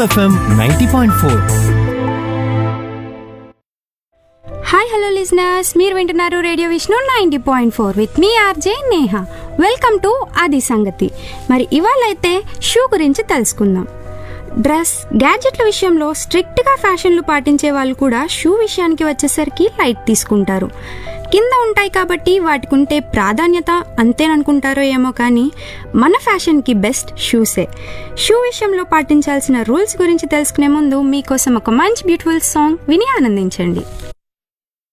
FM ninety point four hi hello listeners మీరు వింటున్నారు radio Vishnu ninety point four with me RJ Neha welcome to అది సంగతి మరి ఇవాళ అయితే షూ గురించి తెలుసుకుందాం డ్రెస్ గ్యాడ్జెట్ల విషయంలో స్ట్రిక్ట్గా ఫ్యాషన్లు పాటించే వాళ్ళు కూడా షూ విషయానికి వచ్చేసరికి లైట్ తీసుకుంటారు కింద ఉంటాయి కాబట్టి వాటికి ఉంటే ప్రాధాన్యత అంతేననుకుంటారో ఏమో కానీ మన ఫ్యాషన్కి బెస్ట్ షూసే షూ విషయంలో పాటించాల్సిన రూల్స్ గురించి తెలుసుకునే ముందు మీకోసం ఒక మంచి బ్యూటిఫుల్ సాంగ్ విని ఆనందించండి